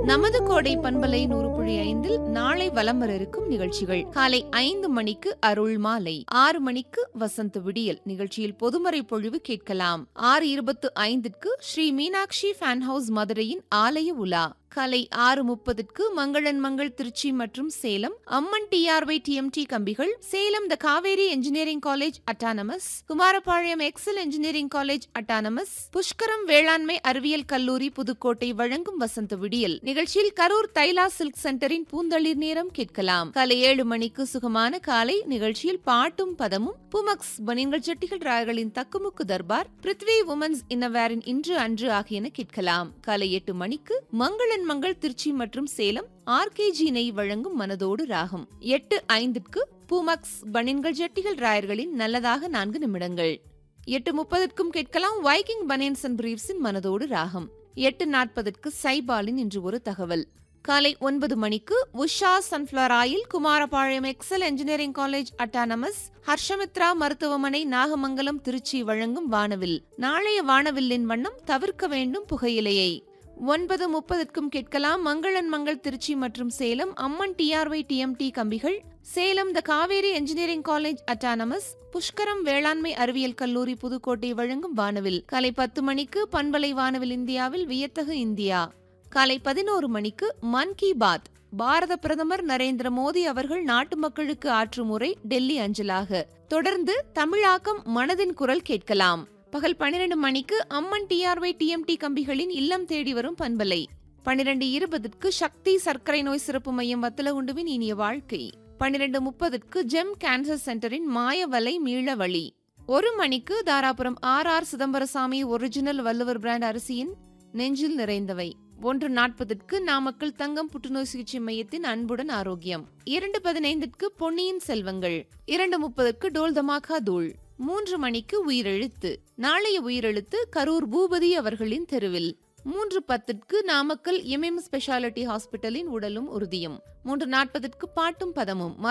நமது கோடை பண்பலை நூறு புள்ளி ஐந்தில் நாளை வலம் வர இருக்கும் நிகழ்ச்சிகள் காலை ஐந்து மணிக்கு அருள் மாலை ஆறு மணிக்கு வசந்த விடியல் நிகழ்ச்சியில் பொதுமறை பொழிவு கேட்கலாம் ஆறு இருபத்து ஐந்திற்கு ஸ்ரீ மீனாட்சி ஃபேன் ஹவுஸ் மதுரையின் ஆலய உலா காலை ஆறு முப்பதுக்கு மங்களன் மங்கள் திருச்சி மற்றும் சேலம் அம்மன் டிஆர்ஒய் டிஎம்டி கம்பிகள் Salem the Kaveri engineering college autonomous Kumarapalayam Excel engineering college autonomous Pushkaram வேளாண்மை அறிவியல் கல்லூரி புதுக்கோட்டை வழங்கும் வசந்த விடியல் நிகழ்ச்சியில் கரூர் தைலா சில்க் சென்டரின் பூந்தளிர் நேரம் கேட்கலாம் காலை ஏழு மணிக்கு சுகமான காலை நிகழ்ச்சியில் பாட்டும் பதமும் புமக்ஸ் பனியன்கள் செட்டிகள் ராயர்களின் தக்குமுக்கு தர்பார் பிருத்வி உமன்ஸ் இன்னவேரின் இன்று அன்று ஆகியன கேட்கலாம் காலை எட்டு மணிக்கு மங்களன் மங்கள் திருச்சி மற்றும் சேலம் ஆர்கேஜி நெய் வழங்கும் மனதோடு ராகம் எட்டு ஐந்திற்கு பூமக்ஸ் பனியன்கள் ஜட்டிகள் ராயர்களின் நல்லதாக நான்கு நிமிடங்கள் எட்டு முப்பதற்கும் கேட்கலாம் வைக்கிங் பனியன்ஸ் அண்ட் பிரீவ்ஸின் மனதோடு ராகம் எட்டு நாற்பதற்கு சைபாலின் இன்று ஒரு தகவல் காலை ஒன்பது மணிக்கு Usha sunflower oil Kumarapalayam Excel engineering college autonomous Harshamithra மருத்துவமனை நாகமங்கலம் திருச்சி வழங்கும் வானவில் நாளைய வானவில்லின் வண்ணம் தவிர்க்க வேண்டும் புகையிலையை ஒன்பது முப்பதற்கும் கேட்கலாம் மங்களன் மங்கள் திருச்சி மற்றும் சேலம் அம்மன் டிஆர்ஒய் டிஎம்டி கம்பிகள் Salem the Kaveri engineering college autonomous Pushkaram வேளாண்மை அறிவியல் கல்லூரி புதுக்கோட்டை வழங்கும் வானவில் காலை பத்து மணிக்கு பண்பலை வானவில் இந்தியாவில் வியத்தகு இந்தியா காலை பதினோரு மணிக்கு மன் கி பாத் பாரத பிரதமர் நரேந்திர மோடி அவர்கள் நாட்டு மக்களுக்கு ஆற்றும் உரை டெல்லி அஞ்சலாக தொடர்ந்து தமிழாக்கம் மனதின் குரல் கேட்கலாம் பகல் பன்னிரண்டு மணிக்கு அம்மன் டிஆர்ஒய் டிஎம்டி கம்பிகளின் இல்லம் தேடி வரும் பண்பலை பன்னிரண்டு இருபதுக்கு சக்தி சர்க்கரை நோய் சிறப்பு மையம் வத்தலகுண்டுவின் இனிய வாழ்க்கை பன்னிரண்டு முப்பதுக்கு ஜெம் கேன்சர் சென்டரின் மாயவலை மீள வழி ஒரு மணிக்கு Dharapuram R R Chidambarasamy original Valluvar brand அரிசியின் நெஞ்சில் நிறைந்தவை ஒன்று நாற்பதுக்கு நாமக்கல் தங்கம் புற்றுநோய் சிகிச்சை மையத்தின் அன்புடன் ஆரோக்கியம் இரண்டு பதினைந்திற்கு பொன்னியின் செல்வங்கள் இரண்டு முப்பதுக்கு டோல் தமாகா தூள் மூன்று மணிக்கு உயிரெழுத்து நாளைய உயிரெழுத்து கரூர் பூபதி அவர்களின் தெருவில் மூன்று பத்திற்கு நாமக்கல் எம்எம் ஸ்பெஷாலிட்டி ஹாஸ்பிட்டலின் உடலும் உறுதியும் மூன்று நாற்பதற்கு பாட்டும் பதமும்